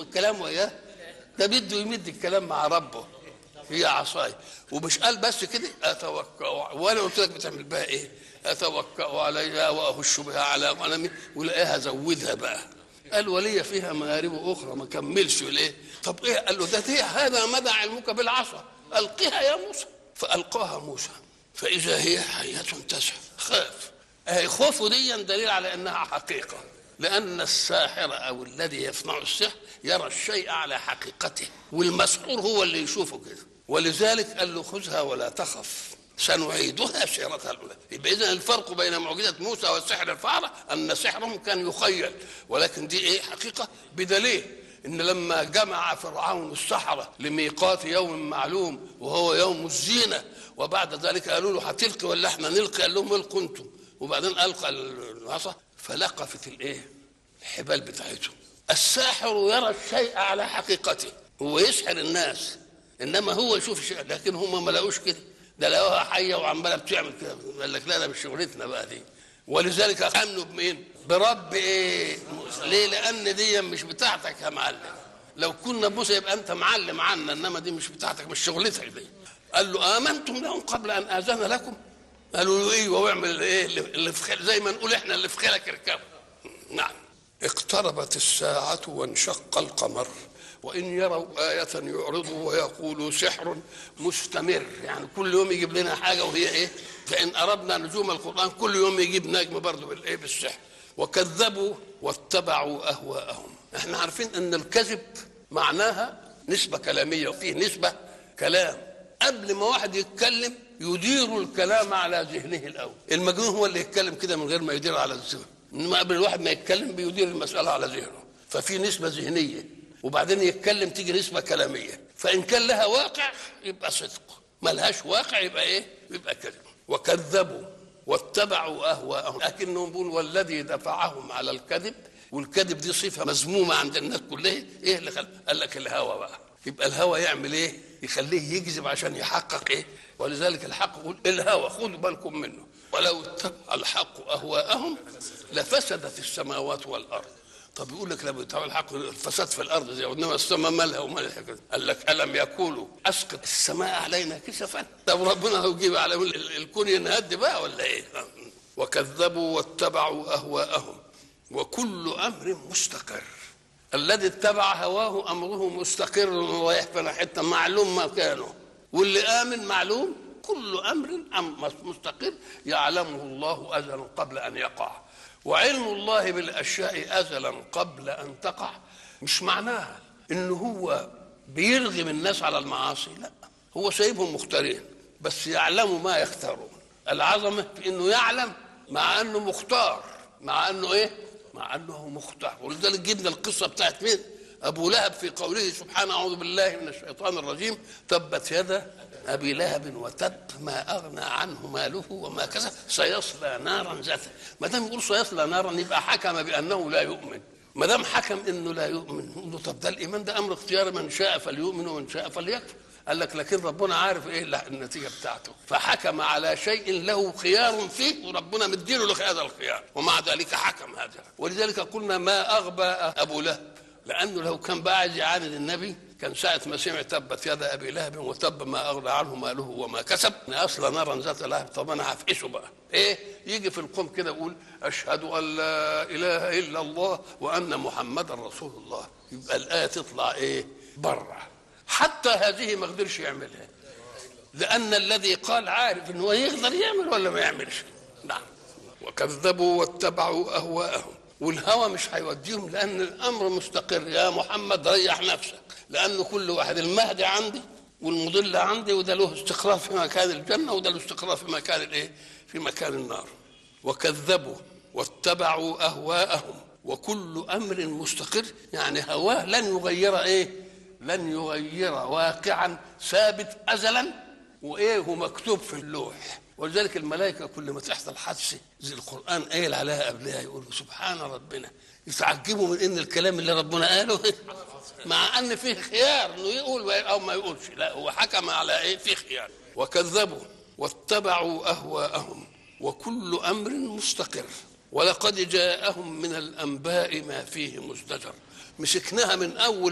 الكلام وياه ده بده يمد الكلام مع ربه هي عصاي ومش قال بس كده اتوكا وانا قلت لك بتعمل بها ايه اتوكا عليها واهش بها على غنمي ولاقيها زودها بقى قال ولي فيها مآرب اخرى ما كملش ليه طب ايه قال له ده دي هذا مدى علمك بالعصا القها يا موسى فالقاها موسى فاذا هي حيه تسعى خاف اهي خوفه دي دليل على انها حقيقه لان الساحر او الذي يصنع السحر يرى الشيء على حقيقته والمسحور هو اللي يشوفه كده ولذلك قال له خذها ولا تخف سنعيدها سيرتها الاولى يبقى اذا الفرق بين معجزه موسى والسحر الفاره ان سحرهم كان يخيل ولكن دي ايه حقيقه بدليل ان لما جمع فرعون السحره لميقات يوم معلوم وهو يوم الزينه وبعد ذلك قالوا له هتلقي ولا احنا نلقي قال لهم القوا انتم وبعدين القى العصا فلقفت الايه الحبال بتاعتهم الساحر يرى الشيء على حقيقته هو يسحر الناس انما هو يشوف الشيء لكن هم ما لقوش كده ده لقوها حيه وعماله بتعمل كده قال لك لا ده مش شغلتنا بقى دي ولذلك امنوا بمين؟ برب ايه؟ موسى ليه؟ لان دي مش بتاعتك يا معلم لو كنا موسى يبقى انت معلم عنا انما دي مش بتاعتك مش شغلتك دي قال له امنتم لهم قبل ان اذن لكم؟ قالوا له ايوه واعمل ايه اللي في خير زي ما نقول احنا اللي في خيرك اركبه نعم اقتربت الساعة وانشق القمر وإن يروا آية يعرضوا ويقولوا سحر مستمر يعني كل يوم يجيب لنا حاجة وهي إيه فإن أردنا نجوم القرآن كل يوم يجيب نجم برضه بالإيه بالسحر وكذبوا واتبعوا أهواءهم احنا عارفين أن الكذب معناها نسبة كلامية وفيه نسبة كلام قبل ما واحد يتكلم يدير الكلام على ذهنه الأول المجنون هو اللي يتكلم كده من غير ما يدير على الذهن انما قبل الواحد ما يتكلم بيدير المساله على ذهنه ففي نسبه ذهنيه وبعدين يتكلم تيجي نسبه كلاميه فان كان لها واقع يبقى صدق ما لهاش واقع يبقى ايه يبقى كذب وكذبوا واتبعوا اهواءهم لكنهم بيقولوا والذي دفعهم على الكذب والكذب دي صفه مذمومه عند الناس كلها ايه اللي خل... قال لك الهوى بقى يبقى الهوى يعمل ايه يخليه يكذب عشان يحقق ايه ولذلك الحق يقول الهوى خذوا بالكم منه ولو اتبع الحق اهواءهم لفسدت السماوات والارض طب يقول لك لما يتبع الحق الفساد في الارض زي انما السماء مالها ومال الحكايه قال لك الم يقولوا اسقط السماء علينا كسفا طب ربنا هيجيب على الكون ينهد بقى ولا ايه وكذبوا واتبعوا اهواءهم وكل امر مستقر الذي اتبع هواه امره مستقر ورايح في حته معلوم مكانه واللي امن معلوم كل امر مستقر يعلمه الله ازلا قبل ان يقع وعلم الله بالاشياء ازلا قبل ان تقع مش معناها ان هو بيرغم الناس على المعاصي لا هو سايبهم مختارين بس يعلموا ما يختارون العظمه في انه يعلم مع انه مختار مع انه ايه مع انه مختار ولذلك جبنا القصه بتاعت مين ابو لهب في قوله سبحانه اعوذ بالله من الشيطان الرجيم تبت يدا ابي لهب وتب ما اغنى عنه ماله وما كسب سيصلى نارا ذات ما دام يقول سيصلى نارا يبقى حكم بانه لا يؤمن ما دام حكم انه لا يؤمن نقول له طب ده الايمان ده امر اختياري من شاء فليؤمن ومن شاء فليكفر قال لك لكن ربنا عارف ايه النتيجه بتاعته فحكم على شيء له خيار فيه وربنا مديله له هذا الخيار ومع ذلك حكم هذا ولذلك قلنا ما اغبى ابو لهب لانه لو كان بقى عايز يعاند النبي كان ساعة ما سمع تبت يد أبي لهب وتب ما أغنى عنه ماله وما كسب أصل نارا ذات لهب طب أنا هفقسه بقى إيه يجي في القوم كده يقول أشهد أن لا إله إلا الله وأن محمدا رسول الله يبقى الآية تطلع إيه بره حتى هذه ما قدرش يعملها لأن الذي قال عارف إن هو يقدر يعمل ولا ما يعملش نعم وكذبوا واتبعوا أهواءهم والهوى مش هيوديهم لأن الأمر مستقر يا محمد ريح نفسك لأن كل واحد المهدي عندي والمضل عندي وده له استقرار في مكان الجنة وده له استقرار في مكان الإيه؟ في مكان النار وكذبوا واتبعوا أهواءهم وكل أمر مستقر يعني هواه لن يغير إيه؟ لن يغير واقعا ثابت أزلا وإيه هو مكتوب في اللوح ولذلك الملائكة كل ما تحصل حادثة زي القرآن قايل عليها قبلها يقولوا سبحان ربنا يتعجبوا من إن الكلام اللي ربنا قاله مع ان فيه خيار انه يقول او ما يقولش لا هو حكم على ايه في خيار وكذبوا واتبعوا اهواءهم وكل امر مستقر ولقد جاءهم من الانباء ما فيه مزدجر مسكناها من اول